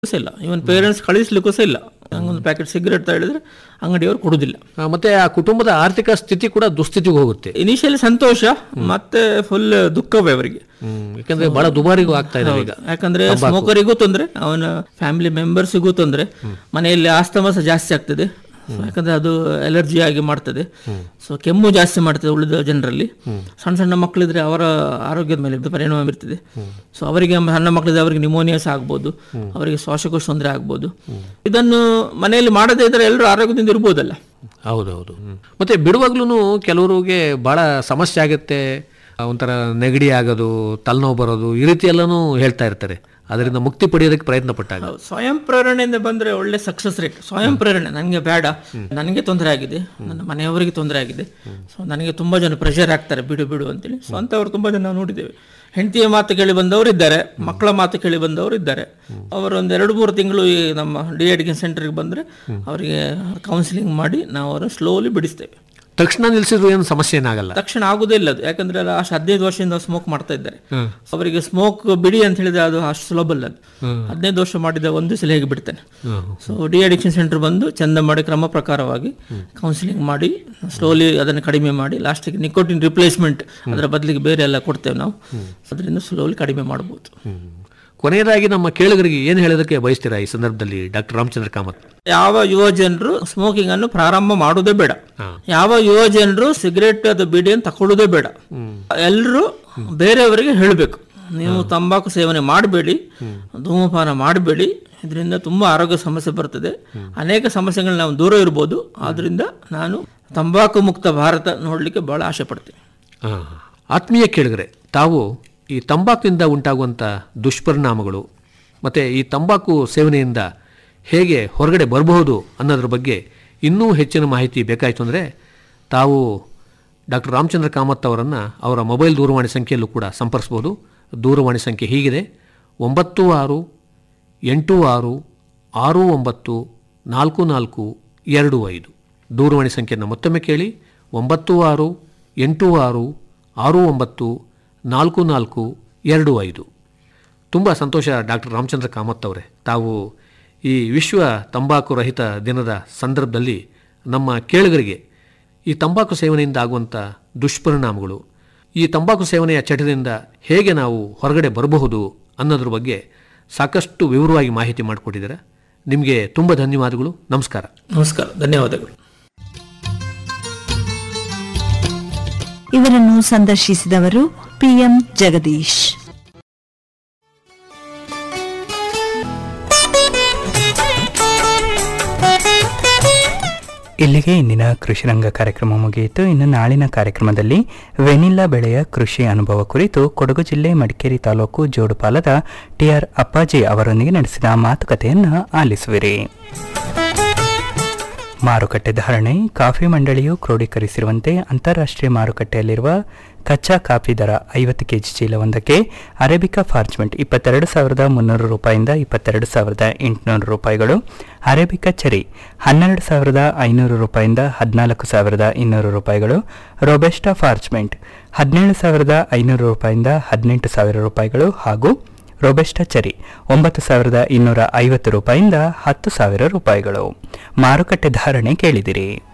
ಸಹ ಇಲ್ಲ ಇವನ್ ಪೇರೆಂಟ್ಸ್ ಕಳಿಸ್ಲಿಕ್ಕೂ ಸಹ ಇಲ್ಲ ನಂಗೊಂದು ಪ್ಯಾಕೆಟ್ ಸಿಗರೇಟ್ ಹೇಳಿದ್ರೆ ಅಂಗಡಿಯವರು ಕೊಡುದಿಲ್ಲ ಆ, ಮತ್ತೆ ಆ ಕುಟುಂಬದ ಆರ್ಥಿಕ ಸ್ಥಿತಿ ಕೂಡ ದುಸ್ಥಿತಿಗೆ ಹೋಗುತ್ತೆ ಇನಿಷಿಯಲಿ ಸಂತೋಷ ಮತ್ತೆ ಫುಲ್ ದುಃಖವೇ ಅವರಿಗೆ ಹ್ಮ್ ಯಾಕಂದ್ರೆ ಬಹಳ ದುಬಾರಿಗೂ ಆಗ್ತಾ ಇದೆ ಈಗ ಯಾಕಂದ್ರೆ ಸ್ಮೋಕರಿಗೂ ತೊಂದ್ರೆ ಅವನ ಫ್ಯಾಮಿಲಿ ಮೆಂಬರ್ಸಿಗೂ ತೊಂದ್ರೆ ಮನೆಯಲ್ಲಿ ಆಸ್ತಮ ಸಹ ಜಾಸ್ತಿ ಆಗ್ತದೆ So, ಯಾಕಂದ್ರೆ ಅದು ಅಲರ್ಜಿ ಆಗಿ ಮಾಡ್ತದೆ ಸೊ ಕೆಮ್ಮು ಜಾಸ್ತಿ ಮಾಡ್ತದೆ ಉಳಿದ ಜನರಲ್ಲಿ ಸಣ್ಣ ಸಣ್ಣ ಮಕ್ಕಳಿದ್ರೆ ಅವರ ಆರೋಗ್ಯದ ಮೇಲೆ ಇದು ಪರಿಣಾಮ ಬೀರ್ತದೆ ಸೊ ಅವರಿಗೆ ಸಣ್ಣ ಮಕ್ಕಳಿದ್ರೆ ಅವರಿಗೆ ನಿಮೋನಿಯಾ ಸಹ ಆಗ್ಬೋದು ಅವರಿಗೆ ಶ್ವಾಸಕೋಶ ತೊಂದರೆ ಆಗ್ಬೋದು ಇದನ್ನು ಮನೆಯಲ್ಲಿ ಮಾಡದೇ ಇದ್ರೆ ಎಲ್ಲರೂ ಆರೋಗ್ಯದಿಂದ ಇರ್ಬೋದಲ್ಲ ಹೌದೌದು ಮತ್ತೆ ಬಿಡುವಾಗ್ಲೂ ಕೆಲವರಿಗೆ ಬಹಳ ಸಮಸ್ಯೆ ಆಗುತ್ತೆ ಆ, ಒಂಥರ ನೆಗಡಿ ಆಗೋದು ತಲೆನೋವು ಬರೋದು ಈ ರೀತಿ ಎಲ್ಲನೂ ಹೇಳ್ತಾ ಇರ್ತಾರೆ ಅದರಿಂದ ಮುಕ್ತಿ ಪಡೆಯೋದಕ್ಕೆ ಪ್ರಯತ್ನ ಪಟ್ಟಾಗ ಹೌದು. ಸ್ವಯಂ ಪ್ರೇರಣೆಯಿಂದ ಬಂದ್ರೆ ಒಳ್ಳೆ ಸಕ್ಸಸ್ ರೇಟ್ ಸ್ವಯಂ ಪ್ರೇರಣೆ ನನಗೆ ಬೇಡ ನನಗೆ ತೊಂದರೆ ಆಗಿದೆ ನನ್ನ ಮನೆಯವರಿಗೆ ತೊಂದರೆ ಆಗಿದೆ ಸೊ ನನಗೆ ತುಂಬಾ ಜನ ಪ್ರೆಷರ್ ಆಗ್ತಾರೆ ಬಿಡು ಬಿಡು ಅಂತೇಳಿ ಸೊ ಅಂತವ್ರು ತುಂಬಾ ಜನ ನಾವು ನೋಡಿದ್ದೇವೆ ಹೆಂಡತಿಯ ಮಾತು ಕೇಳಿ ಬಂದವರು ಇದ್ದಾರೆ ಮಕ್ಕಳ ಮಾತು ಕೇಳಿ ಬಂದವರು ಇದ್ದಾರೆ ಅವರು ಒಂದು ಎರಡು ಮೂರು ತಿಂಗಳು ಈ ನಮ್ಮ ಡಿ ಎಡಿಕೇಶನ್ ಸೆಂಟರ್ಗೆ ಬಂದ್ರೆ ಅವರಿಗೆ ಕೌನ್ಸಿಲಿಂಗ್ ಮಾಡಿ ನಾವು ಅವರನ್ನು ಸ್ಲೋಲಿ ಬಿಡಿಸ್ತೇವೆ ತಕ್ಷಣ ನಿಲ್ಸಿದ್ರು ಏನು ಸಮಸ್ಯೆ ಏನಾಗಲ್ಲ ತಕ್ಷಣ ಆಗುದೇ ಇಲ್ಲ ಅದು ಯಾಕಂದ್ರೆ ಅಲ್ಲ ಅಷ್ಟು ಹದಿನೈದು ವರ್ಷದಿಂದ ಸ್ಮೋಕ್ ಮಾಡ್ತಾ ಇದ್ದಾರೆ ಅವರಿಗೆ ಸ್ಮೋಕ್ ಬಿಡಿ ಅಂತ ಹೇಳಿದ್ರೆ ಅದು ಅಷ್ಟು ಸುಲಭ ಅಲ್ಲ ಅದು ಹದಿನೈದು ವರ್ಷ ಮಾಡಿದ ಒಂದು ಸಲ ಹೇಗೆ ಬಿಡ್ತಾನೆ ಸೊ ಡಿ ಅಡಿಕ್ಷನ್ ಸೆಂಟರ್ ಬಂದು ಚಂದ ಮಾಡಿ ಕ್ರಮ ಪ್ರಕಾರವಾಗಿ ಕೌನ್ಸಿಲಿಂಗ್ ಮಾಡಿ ಸ್ಲೋಲಿ ಅದನ್ನು ಕಡಿಮೆ ಮಾಡಿ ಲಾಸ್ಟಿಗೆ ನಿಕೋಟಿನ್ ರಿಪ್ಲೇಸ್ಮೆಂಟ್ ಅದರ ಬದಲಿಗೆ ಬೇರೆ ಎಲ್ಲ ಕೊಡ್ತೇವೆ ನಾವು ಅದರಿಂದ ಸ್ಲೋಲಿ ಕಡಿಮೆ ಮಾಡ್ಬೋದು ಕೊನೆಯದಾಗಿ ನಮ್ಮ ಕೇಳುಗರಿಗೆ ಏನು ಹೇಳೋದಕ್ಕೆ ಬಯಸ್ತೀರಾ ಈ ಸಂದರ್ಭದಲ್ಲಿ ಡಾಕ್ಟರ್ ರಾಮಚಂದ್ರ ಕಾಮತ್ ಯಾವ ಯುವ ಜನರು ಸ್ಮೋಕಿಂಗ್ ಅನ್ನು ಪ್ರಾರಂಭ ಮಾಡುವುದೇ ಬೇಡ ಯಾವ ಯುವ ಜನರು ಸಿಗರೇಟ್ ಅದು ಬಿಡಿಯನ್ನು ತಕೊಳ್ಳುವುದೇ ಬೇಡ ಎಲ್ಲರೂ ಬೇರೆಯವರಿಗೆ ಹೇಳಬೇಕು ನೀವು ತಂಬಾಕು ಸೇವನೆ ಮಾಡಬೇಡಿ ಧೂಮಪಾನ ಮಾಡಬೇಡಿ ಇದರಿಂದ ತುಂಬಾ ಆರೋಗ್ಯ ಸಮಸ್ಯೆ ಬರ್ತದೆ ಅನೇಕ ಸಮಸ್ಯೆಗಳು ನಾವು ದೂರ ಇರ್ಬೋದು ಆದ್ರಿಂದ ನಾನು ತಂಬಾಕು ಮುಕ್ತ ಭಾರತ ನೋಡಲಿಕ್ಕೆ ಬಹಳ ಆಸೆ ಪಡ್ತೀನಿ ಆ, ಆತ್ಮೀಯ ಕೇಳಿಗರೆ ತಾವು ಈ ತಂಬಾಕಿನಿಂದ ಉಂಟಾಗುವಂಥ ದುಷ್ಪರಿಣಾಮಗಳು ಮತ್ತು ಈ ತಂಬಾಕು ಸೇವನೆಯಿಂದ ಹೇಗೆ ಹೊರಗಡೆ ಬರಬಹುದು ಅನ್ನೋದ್ರ ಬಗ್ಗೆ ಇನ್ನೂ ಹೆಚ್ಚಿನ ಮಾಹಿತಿ ಬೇಕಾಯಿತು ಅಂದರೆ ತಾವು ಡಾಕ್ಟರ್ ರಾಮಚಂದ್ರ ಕಾಮತ್ ಅವರನ್ನು ಅವರ ಮೊಬೈಲ್ ದೂರವಾಣಿ ಸಂಖ್ಯೆಯಲ್ಲೂ ಕೂಡ ಸಂಪರ್ಸ್ಬೋದು ದೂರವಾಣಿ ಸಂಖ್ಯೆ ಹೀಗಿದೆ ಒಂಬತ್ತು ಆರು ಎಂಟು ಆರು ಆರು ಒಂಬತ್ತು ನಾಲ್ಕು ನಾಲ್ಕು ಎರಡು ಐದು ದೂರವಾಣಿ ಸಂಖ್ಯೆಯನ್ನು ಮತ್ತೊಮ್ಮೆ ಕೇಳಿ ಒಂಬತ್ತು ಆರು ಎಂಟು ಆರು ಆರು ಒಂಬತ್ತು ನಾಲ್ಕು ನಾಲ್ಕು ಎರಡು ಐದು ತುಂಬ ಸಂತೋಷ ಡಾಕ್ಟರ್ ರಾಮಚಂದ್ರ ಕಾಮತ್ ಅವರೇ ತಾವು ಈ ವಿಶ್ವ ತಂಬಾಕು ರಹಿತ ದಿನದ ಸಂದರ್ಭದಲ್ಲಿ ನಮ್ಮ ಕೇಳುಗರಿಗೆ ಈ ತಂಬಾಕು ಸೇವನೆಯಿಂದ ಆಗುವಂಥ ದುಷ್ಪರಿಣಾಮಗಳು ಈ ತಂಬಾಕು ಸೇವನೆಯ ಚಟದಿಂದ ಹೇಗೆ ನಾವು ಹೊರಗಡೆ ಬರಬಹುದು ಅನ್ನೋದ್ರ ಬಗ್ಗೆ ಸಾಕಷ್ಟು ವಿವರವಾಗಿ ಮಾಹಿತಿ ಮಾಡಿಕೊಟ್ಟಿದ್ದೀರಾ ನಿಮಗೆ ತುಂಬ ಧನ್ಯವಾದಗಳು ನಮಸ್ಕಾರ ನಮಸ್ಕಾರ ಧನ್ಯವಾದಗಳು ಇವರನ್ನು ಸಂದರ್ಶಿಸಿದವರು ಪಿಎಂ ಜಗದೀಶ್ ಇಲ್ಲಿಗೆ ಇಂದಿನ ಕೃಷಿ ರಂಗ ಕಾರ್ಯಕ್ರಮ ಮುಗಿಯಿತು ಇನ್ನು ನಾಳಿನ ಕಾರ್ಯಕ್ರಮದಲ್ಲಿ ವೆನಿಲ್ಲಾ ಬೆಳೆಯ ಕೃಷಿ ಅನುಭವ ಕುರಿತು ಕೊಡಗು ಜಿಲ್ಲೆ ಮಡಿಕೇರಿ ತಾಲೂಕು ಜೋಡುಪಾಲದ ಟಿಆರ್ ಅಪ್ಪಾಜಿ ಅವರೊಂದಿಗೆ ನಡೆಸಿದ ಮಾತುಕತೆಯನ್ನು ಆಲಿಸುವಿರಿ ಮಾರುಕಟ್ಟೆ ಧಾರಣೆ ಕಾಫಿ ಮಂಡಳಿಯು ಕ್ರೋಢೀಕರಿಸಿರುವಂತೆ ಅಂತಾರಾಷ್ಟ್ರೀಯ ಮಾರುಕಟ್ಟೆಯಲ್ಲಿರುವ ಕಚ್ಚಾ ಕಾಫಿ ದರ ಐವತ್ತು ಕೆಜಿ ಚೀಲವೊಂದಕ್ಕೆ ಅರೇಬಿಕಾ ಫಾರ್ಚ್ಮೆಂಟ್ ಇಪ್ಪತ್ತೆರಡು ಸಾವಿರದ ಮುನ್ನೂರು ರೂಪಾಯಿಂದ ಇಪ್ಪತ್ತೆರಡು ಸಾವಿರದ ಎಂಟುನೂರು ರೂಪಾಯಿಗಳು ಅರೇಬಿಕಾ ಚೆರಿ ಹನ್ನೆರಡು ಸಾವಿರದ ಐನೂರು ರೂಪಾಯಿಂದ ಹದಿನಾಲ್ಕು ಸಾವಿರದ ಇನ್ನೂರು ರೂಪಾಯಿಗಳು ರೊಬೆಸ್ಟಾ ಫಾರ್ಚ್ಮೆಂಟ್ ಹದಿನೇಳು ಸಾವಿರದ ಐನೂರು ರೂಪಾಯಿಂದ ಹದಿನೆಂಟು ಸಾವಿರ ರೂಪಾಯಿಗಳು ಹಾಗೂ ರೊಬೆಸ್ಟಾ ಚೆರಿ ಒಂಬತ್ತು ಸಾವಿರದ ಇನ್ನೂರ ಐವತ್ತು ರೂಪಾಯಿಂದ ಹತ್ತು ಸಾವಿರ ರೂಪಾಯಿಗಳು ಮಾರುಕಟ್ಟೆ ಧಾರಣೆ ಕೇಳಿದಿರಿ